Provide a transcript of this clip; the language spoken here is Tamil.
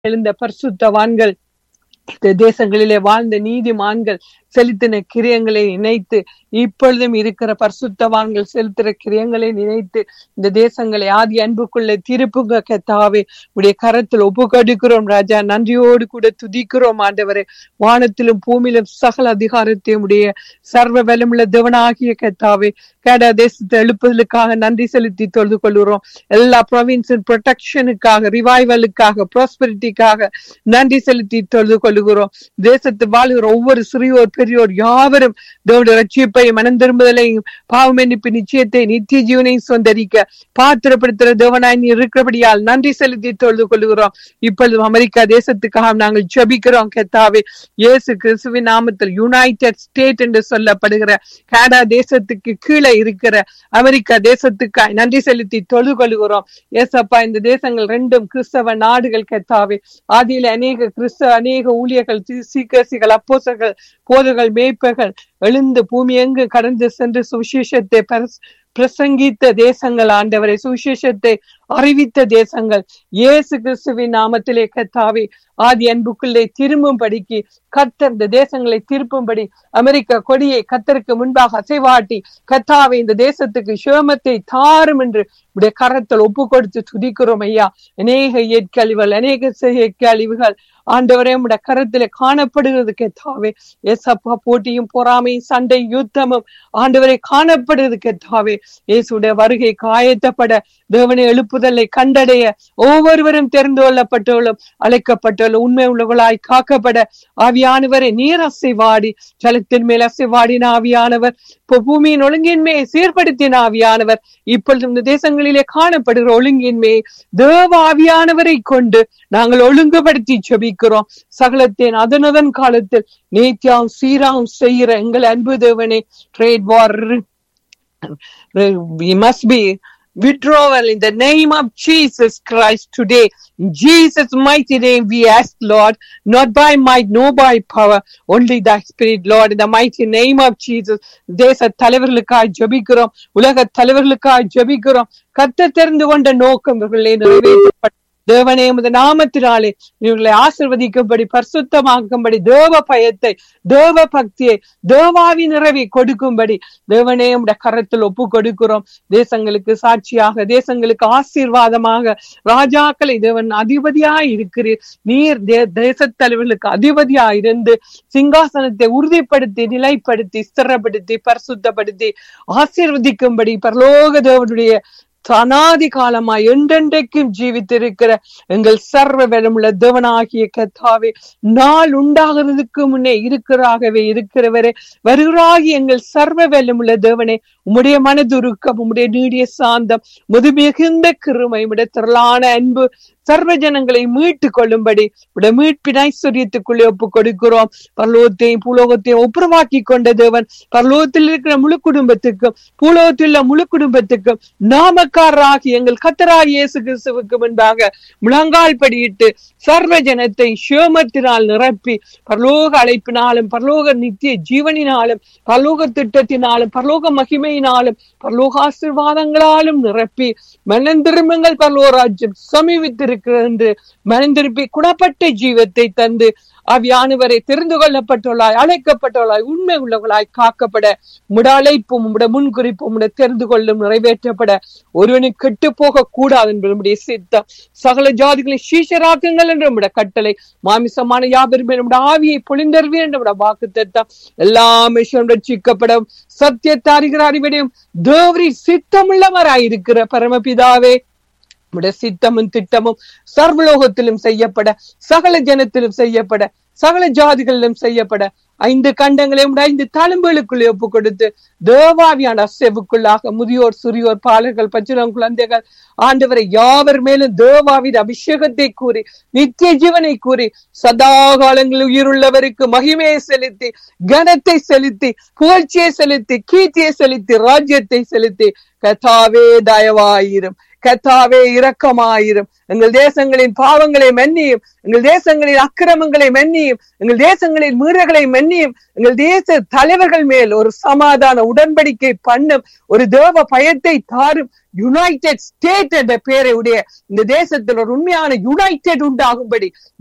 எழுந்த பரிசுத்தவான்கள் இந்த தேசங்களிலே வாழ்ந்த நீதிமான்கள் செலுத்தின கிரியங்களை நினைத்து இப்பொழுதும் இருக்கிற பரிசுத்தவான்கள் செலுத்துற கிரியங்களை நினைத்து இந்த தேசங்களை ஆதி அன்புக்குள்ள திருப்புங்க கத்தாவே உடைய கரத்தில் ஒப்பு கொடுக்கிறோம் ராஜா நன்றியோடு கூட துதிக்கிறோம் ஆண்டவரே வானத்திலும் பூமியிலும் சகல அதிகாரத்தையும் உடைய சர்வ வலமுள்ள தேவனாகிய கத்தாவே கேடா தேசத்தை எழுப்புதலுக்காக நன்றி செலுத்தி தொழுது கொள்கிறோம் எல்லா ப்ரொவின்ஸின் ப்ரொடெக்ஷனுக்காக ரிவைவலுக்காக ப்ராஸ்பரிட்டிக்காக நன்றி செலுத்தி தொழுது கொள்கிறோம் தேசத்து வாழ்கிற ஒவ்வொரு சிறியோர் பெரியோர் யாவரும் தேவனுடைய ரட்சிப்பை மனம் திரும்புதலையும் பாவமென்னிப்பு நிச்சயத்தை நித்திய ஜீவனையும் சொந்தரிக்க பாத்திரப்படுத்துகிற தேவனாய் நீ இருக்கிறபடியால் நன்றி செலுத்தி தொழுது கொள்கிறோம் இப்பொழுது அமெரிக்கா தேசத்துக்காக நாங்கள் ஜெபிக்கிறோம் கெத்தாவே இயேசு கிறிஸ்துவின் நாமத்தில் யுனைடெட் ஸ்டேட் என்று சொல்லப்படுகிற கனடா தேசத்துக்கு கீழே இருக்கிற அமெரிக்கா தேசத்துக்காய் நன்றி செலுத்தி தொழுது கொள்கிறோம் ஏசப்பா இந்த தேசங்கள் ரெண்டும் கிறிஸ்தவ நாடுகள் கெத்தாவே ஆதியில அநேக கிறிஸ்தவ அநேக ஊழியர்கள் சீக்கிரசிகள் அப்போசர்கள் போதர்கள் மேய்ப்பர்கள் எழுந்து பூமி எங்கு கடந்து சென்று சுவிசேஷத்தை பிரசங்கித்த தேசங்கள் ஆண்டவரை சுவிசேஷத்தை அறிவித்த தேசங்கள் இயேசு கிறிஸ்துவின் நாமத்திலே கத்தாவே ஆதி அன்புக்குள்ளே திரும்பும்படிக்கு கத்தர் இந்த தேசங்களை திருப்பும்படி அமெரிக்க கொடியை கத்தருக்கு முன்பாக அசைவாட்டி கத்தாவை இந்த தேசத்துக்கு சிவமத்தை தாரும் என்று உடைய கரத்தில் ஒப்பு கொடுத்து துதிக்கிறோம் ஐயா அநேக இயற்கழிவுகள் அநேக இயற்கழிவுகள் ஆண்டவரே உடைய கரத்துல காணப்படுகிறது கெத்தாவே ஏசப்பா போட்டியும் பொறாமையும் சண்டை யுத்தமும் ஆண்டவரை காணப்படுகிறது கெத்தாவே இயேசுடைய வருகை காயத்தப்பட தேவனை எழுப்புதலை கண்டடைய ஒவ்வொருவரும் தெரிந்து கொள்ளப்பட்டவளும் அழைக்கப்பட்டவளும் உண்மை உள்ளவர்களாய் காக்கப்பட ஆவியானவரை நீர் அசைவாடி ஜலத்தின் மேல் அசைவாடின ஆவியானவர் இப்போ பூமியின் ஒழுங்கின்மையை சீர்படுத்தின ஆவியானவர் இப்பொழுது இந்த தேசங்களிலே காணப்படுகிற ஒழுங்கின்மையை தேவ ஆவியானவரை கொண்டு நாங்கள் ஒழுங்குபடுத்தி செபிக்கிறோம் சகலத்தின் அதனதன் காலத்தில் நேத்தியாம் சீராம் செய்கிற எங்கள் அன்பு தேவனே trade war must be withdrawal in the name of Jesus Christ today. In Jesus' mighty name we ask, Lord, not by might, no by power, only thy spirit, Lord, in the mighty name of Jesus. தேச தலைவர்களுக்காய் ஜபிக்கிறோம் உலக தலைவர்களுக்காய் ஜபிக்கிறோம் கத்த தெரிந்து கொண்ட நோக்கம் இவர்களே நிறைவேற்றப்பட்ட தேவனே உமது நாமத்தினாலே இவர்களை ஆசிர்வதிக்கும்படி பரிசுத்தமாக்கும்படி தேவ பயத்தை தேவ பக்தியை தேவாவி நிறைவை கொடுக்கும்படி தேவனே உடைய கரத்தில் ஒப்பு கொடுக்கிறோம் தேசங்களுக்கு சாட்சியாக தேசங்களுக்கு ஆசீர்வாதமாக ராஜாக்களை தேவன் அதிபதியாய் இருக்கிறீர் நீர் தேச தலைவர்களுக்கு அதிபதியாய் இருந்து சிங்காசனத்தை உறுதிப்படுத்தி நிலைப்படுத்தி ஸ்திரப்படுத்தி பரிசுத்தப்படுத்தி ஆசீர்வதிக்கும்படி பரலோக தேவனுடைய அனாதி காலமாய் என்றென்றைக்கும் ஜீவித்திருக்கிற எங்கள் சர்வ வெலமுள்ள தேவனாகிய கத்தாவே நாள் உண்டாகிறதுக்கு முன்னே இருக்கிறாகவே இருக்கிறவரே வருகிறாகி எங்கள் சர்வ வெலமுள்ள தேவனே உம்முடைய மனதுருக்கம் உம்முடைய நீடிய சாந்தம் முதுமிகுந்த கிருமை உடைய திரளான அன்பு சர்வ ஜனங்களை மீட்டு கொள்ளும்படி உடைய மீட்பின் ஐஸ்வர்யத்துக்குள்ளே ஒப்பு கொடுக்கிறோம் பரலோகத்தையும் பூலோகத்தையும் ஒப்புரவாக்கி கொண்ட தேவன் பரலோகத்தில் இருக்கிற முழு குடும்பத்துக்கும் பூலோகத்தில் உள்ள முழு குடும்பத்துக்கும் நாமக்காரராகி எங்கள் கத்தராகி இயேசு கிறிஸ்துவுக்கு முன்பாக முழங்கால் படியிட்டு சர்வ ஜனத்தை சிவமத்தினால் நிரப்பி பரலோக அழைப்பினாலும் பரலோக நித்திய ஜீவனினாலும் பரலோக திட்டத்தினாலும் பரலோக மகிமையினாலும் பரலோக ஆசிர்வாதங்களாலும் நிரப்பி மனந்திரும்பங்கள் பரலோராஜ்யம் சமீபித்திருக்கிறது என்று மனந்திருப்பி குணப்பட்ட ஜீவத்தை தந்து அவ்யானவரை தெரிந்து கொள்ளப்பட்டுள்ளாய் அழைக்கப்பட்டுள்ளாய் உண்மை உள்ளவர்களாய் காக்கப்பட முட அழைப்பும் உட முன்குறிப்பும் உட தெரிந்து கொள்ளும் நிறைவேற்றப்பட ஒருவனுக்கு கெட்டு போக கூடாது என்பது சித்தம் சகல ஜாதிகளை சீஷராக்குங்கள் என்ற நம்முடைய கட்டளை மாமிசமான யாபெரும் நம்முடைய ஆவியை பொழிந்தருவீர் என்ற வாக்கு தத்தம் எல்லா விஷயம் ரட்சிக்கப்படும் சத்தியத்தை அறிகிற அறிவிடையும் தேவரி சித்தமுள்ளவராயிருக்கிற பரமபிதாவே உடைய சித்தமும் திட்டமும் சர்வலோகத்திலும் செய்யப்பட சகல ஜனத்திலும் செய்யப்பட சகல ஜாதிகளிலும் செய்யப்பட ஐந்து கண்டங்களையும் ஐந்து தழும்புகளுக்குள்ளே ஒப்பு கொடுத்து தேவாவியான அசைவுக்குள்ளாக முதியோர் சிறியோர் பாலர்கள் பச்சிலம் குழந்தைகள் ஆண்டவரை யாவர் மேலும் தேவாவின் அபிஷேகத்தை கூறி நித்திய ஜீவனை கூறி சதா காலங்களில் உயிருள்ளவருக்கு மகிமையை செலுத்தி கனத்தை செலுத்தி புகழ்ச்சியை செலுத்தி கீர்த்தியை செலுத்தி ராஜ்யத்தை செலுத்தி கதாவே தயவாயிரும் கத்தாவே இரக்கமாயிரும் எங்கள் தேசங்களின் பாவங்களை மன்னியும் எங்கள் தேசங்களின் அக்கிரமங்களை மன்னியும் எங்கள் தேசங்களின் மீறல்களை மன்னியும் எங்கள் தேச தலைவர்கள் மேல் ஒரு சமாதான உடன்படிக்கை பண்ணும் ஒரு தேவ பயத்தை தாரும் யுனைடெட் ஸ்டேட் என்ற பெயரை உடைய இந்த தேசத்தில் ஒரு உண்மையான யுனைடெட் உண்டாகும்படி